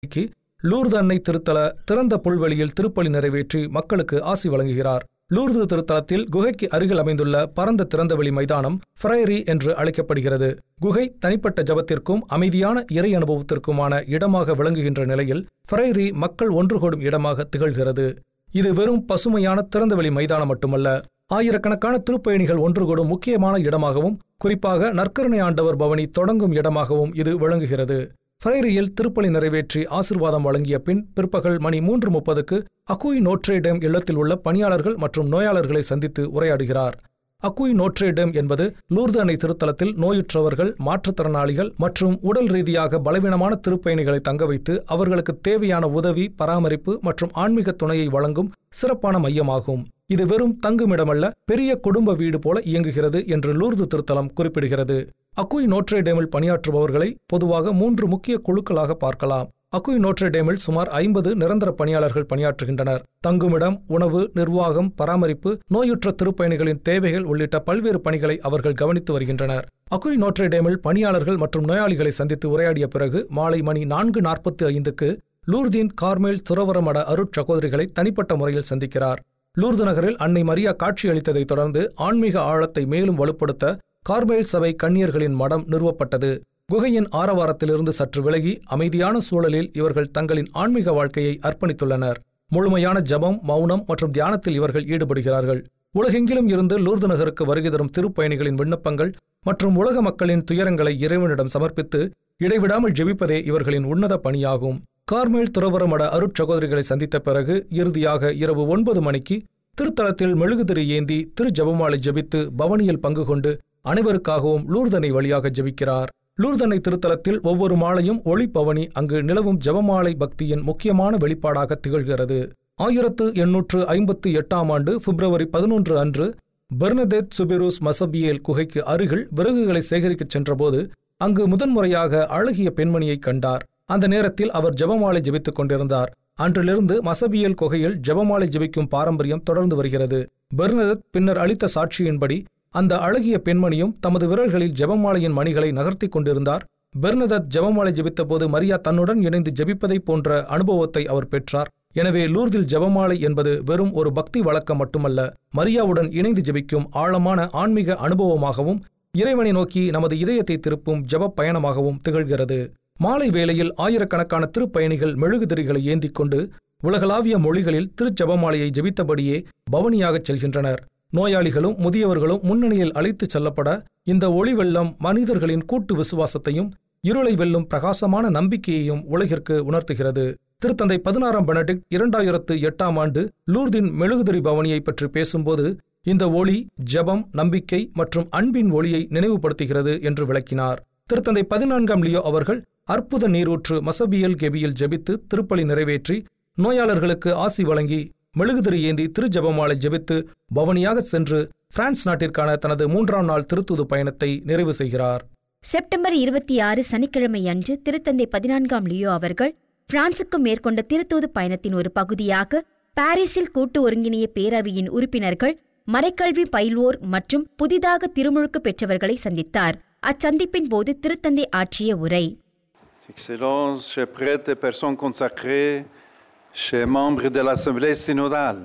மணிக்கு லூர்து அன்னை திருத்தல திறந்த புல்வெளியில் திருப்பலி நிறைவேற்றி மக்களுக்கு ஆசி வழங்குகிறார் லூர்து திருத்தலத்தில் குகைக்கு அருகில் அமைந்துள்ள பரந்த திறந்தவெளி மைதானம் ஃப்ரைரி என்று அழைக்கப்படுகிறது குகை தனிப்பட்ட ஜபத்திற்கும் அமைதியான இறை அனுபவத்திற்குமான இடமாக விளங்குகின்ற நிலையில் ஃப்ரைரி மக்கள் ஒன்று கூடும் இடமாக திகழ்கிறது இது வெறும் பசுமையான திறந்தவெளி மைதானம் மட்டுமல்ல ஆயிரக்கணக்கான திருப்பயணிகள் ஒன்று கூடும் முக்கியமான இடமாகவும் குறிப்பாக நற்கருணை ஆண்டவர் பவனி தொடங்கும் இடமாகவும் இது விளங்குகிறது ஃப்ரைரியில் திருப்பலி நிறைவேற்றி ஆசிர்வாதம் வழங்கிய பின் பிற்பகல் மணி மூன்று முப்பதுக்கு அக்குய் நோட்ரே டேம் இல்லத்தில் உள்ள பணியாளர்கள் மற்றும் நோயாளர்களை சந்தித்து உரையாடுகிறார் அக்குய் நோட்ரே டேம் என்பது லூர்து அணை திருத்தலத்தில் நோயுற்றவர்கள் மாற்றுத்திறனாளிகள் மற்றும் உடல் ரீதியாக பலவீனமான திருப்பயணிகளை தங்க வைத்து அவர்களுக்கு தேவையான உதவி பராமரிப்பு மற்றும் ஆன்மீக துணையை வழங்கும் சிறப்பான மையமாகும் இது வெறும் தங்குமிடமல்ல பெரிய குடும்ப வீடு போல இயங்குகிறது என்று லூர்து திருத்தலம் குறிப்பிடுகிறது அக்குய் நோட்ரே டேமில் பணியாற்றுபவர்களை பொதுவாக மூன்று முக்கிய குழுக்களாக பார்க்கலாம் அக்குய் நோட்ரே டேமில் சுமார் ஐம்பது நிரந்தர பணியாளர்கள் பணியாற்றுகின்றனர் தங்குமிடம் உணவு நிர்வாகம் பராமரிப்பு நோயுற்ற திருப்பயணிகளின் தேவைகள் உள்ளிட்ட பல்வேறு பணிகளை அவர்கள் கவனித்து வருகின்றனர் அக்குய் நோட்ரே டேமில் பணியாளர்கள் மற்றும் நோயாளிகளை சந்தித்து உரையாடிய பிறகு மாலை மணி நான்கு நாற்பத்தி ஐந்துக்கு லூர்தீன் கார்மேல் துறவரமட அருட்சகோதரிகளை தனிப்பட்ட முறையில் சந்திக்கிறார் லூர்து நகரில் அன்னை மரியா காட்சியளித்ததைத் தொடர்ந்து ஆன்மீக ஆழத்தை மேலும் வலுப்படுத்த கார்மேல் சபை கன்னியர்களின் மடம் நிறுவப்பட்டது குகையின் ஆரவாரத்திலிருந்து சற்று விலகி அமைதியான சூழலில் இவர்கள் தங்களின் ஆன்மீக வாழ்க்கையை அர்ப்பணித்துள்ளனர் முழுமையான ஜபம் மௌனம் மற்றும் தியானத்தில் இவர்கள் ஈடுபடுகிறார்கள் உலகெங்கிலும் இருந்து லூர்து நகருக்கு வருகை தரும் திருப்பயணிகளின் விண்ணப்பங்கள் மற்றும் உலக மக்களின் துயரங்களை இறைவனிடம் சமர்ப்பித்து இடைவிடாமல் ஜெபிப்பதே இவர்களின் உன்னத பணியாகும் கார்மேல் துறவரமட அருட்சகோதரிகளை சந்தித்த பிறகு இறுதியாக இரவு ஒன்பது மணிக்கு திருத்தலத்தில் மெழுகுதிரி ஏந்தி திரு ஜபமாலை ஜெபித்து பவனியில் பங்கு கொண்டு அனைவருக்காகவும் லூர்தனை வழியாக ஜெபிக்கிறார் லூர்தனை திருத்தலத்தில் ஒவ்வொரு மாலையும் ஒளி பவனி அங்கு நிலவும் ஜபமாலை பக்தியின் முக்கியமான வெளிப்பாடாக திகழ்கிறது ஆயிரத்து எண்ணூற்று ஐம்பத்தி எட்டாம் ஆண்டு பிப்ரவரி பதினொன்று அன்று பெர்னதெத் சுபிரூஸ் மசபியேல் குகைக்கு அருகில் விறகுகளை சேகரிக்கச் சென்றபோது அங்கு முதன்முறையாக அழகிய பெண்மணியை கண்டார் அந்த நேரத்தில் அவர் ஜபமாலை ஜெபித்துக் கொண்டிருந்தார் அன்றிலிருந்து மசபியல் குகையில் ஜபமாலை ஜெபிக்கும் பாரம்பரியம் தொடர்ந்து வருகிறது பெர்னதத் பின்னர் அளித்த சாட்சியின்படி அந்த அழகிய பெண்மணியும் தமது விரல்களில் ஜெபமாலையின் மணிகளை நகர்த்தி கொண்டிருந்தார் பெர்னதத் ஜெபமாலை ஜெபித்தபோது மரியா தன்னுடன் இணைந்து ஜெபிப்பதை போன்ற அனுபவத்தை அவர் பெற்றார் எனவே லூர்தில் ஜெபமாலை என்பது வெறும் ஒரு பக்தி வழக்கம் மட்டுமல்ல மரியாவுடன் இணைந்து ஜெபிக்கும் ஆழமான ஆன்மீக அனுபவமாகவும் இறைவனை நோக்கி நமது இதயத்தை திருப்பும் ஜெப பயணமாகவும் திகழ்கிறது மாலை வேளையில் ஆயிரக்கணக்கான திருப்பயணிகள் மெழுகுதிரிகளை ஏந்திக் கொண்டு உலகளாவிய மொழிகளில் திருச்செபமாலையை ஜெபித்தபடியே பவனியாகச் செல்கின்றனர் நோயாளிகளும் முதியவர்களும் முன்னணியில் அழைத்துச் செல்லப்பட இந்த ஒளி வெள்ளம் மனிதர்களின் கூட்டு விசுவாசத்தையும் இருளை வெல்லும் பிரகாசமான நம்பிக்கையையும் உலகிற்கு உணர்த்துகிறது திருத்தந்தை பதினாறாம் பெனடிக்ட் இரண்டாயிரத்து எட்டாம் ஆண்டு லூர்தின் மெழுகுதிரி பவனியை பற்றி பேசும்போது இந்த ஒளி ஜெபம் நம்பிக்கை மற்றும் அன்பின் ஒளியை நினைவுபடுத்துகிறது என்று விளக்கினார் திருத்தந்தை பதினான்காம் லியோ அவர்கள் அற்புத நீரூற்று மசபியல் கெபியில் ஜெபித்து திருப்பலி நிறைவேற்றி நோயாளர்களுக்கு ஆசி வழங்கி மெழுகுதிரி ஏந்தி திருஜெபமாலை ஜெபித்து பவனியாக சென்று பிரான்ஸ் நாட்டிற்கான தனது மூன்றாம் நாள் திருத்தூது பயணத்தை நிறைவு செய்கிறார் செப்டம்பர் இருபத்தி ஆறு சனிக்கிழமை அன்று திருத்தந்தை பதினான்காம் லியோ அவர்கள் பிரான்சுக்கு மேற்கொண்ட திருத்தூது பயணத்தின் ஒரு பகுதியாக பாரிஸில் கூட்டு ஒருங்கிணைய பேரவையின் உறுப்பினர்கள் மறைக்கல்வி பயில்வோர் மற்றும் புதிதாக திருமுழுக்கு பெற்றவர்களை சந்தித்தார் அச்சந்திப்பின் போது திருத்தந்தை ஆற்றிய உரை Excellences, chers prêtres et personnes consacrées, chers membres de l'Assemblée synodale,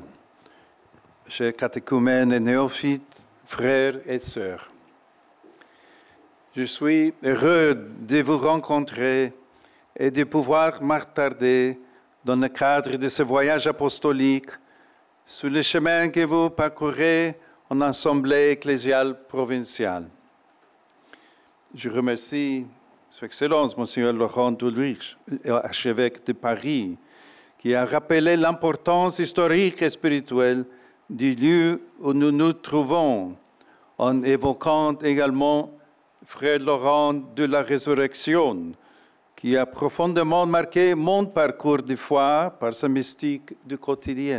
chers catéchumènes et néophytes, frères et sœurs. Je suis heureux de vous rencontrer et de pouvoir m'attarder dans le cadre de ce voyage apostolique sur le chemin que vous parcourez en Assemblée ecclésiale provinciale. Je remercie Son Excellence, Monsieur Laurent Dulrich, archevêque de Paris, qui a rappelé l'importance historique et spirituelle du lieu où nous nous trouvons, en évoquant également Frère Laurent de la Résurrection, qui a profondément marqué mon parcours de foi par sa mystique du quotidien.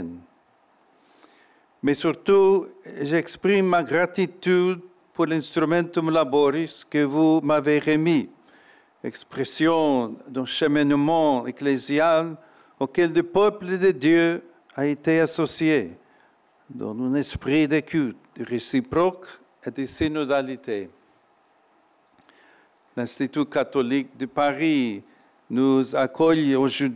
Mais surtout, j'exprime ma gratitude pour l'instrumentum laboris que vous m'avez remis expression d'un cheminement ecclésial auquel le peuple de Dieu a été associé dans un esprit d'écoute, de réciproque et de synodalité. L'Institut catholique de Paris nous accueille aujourd'hui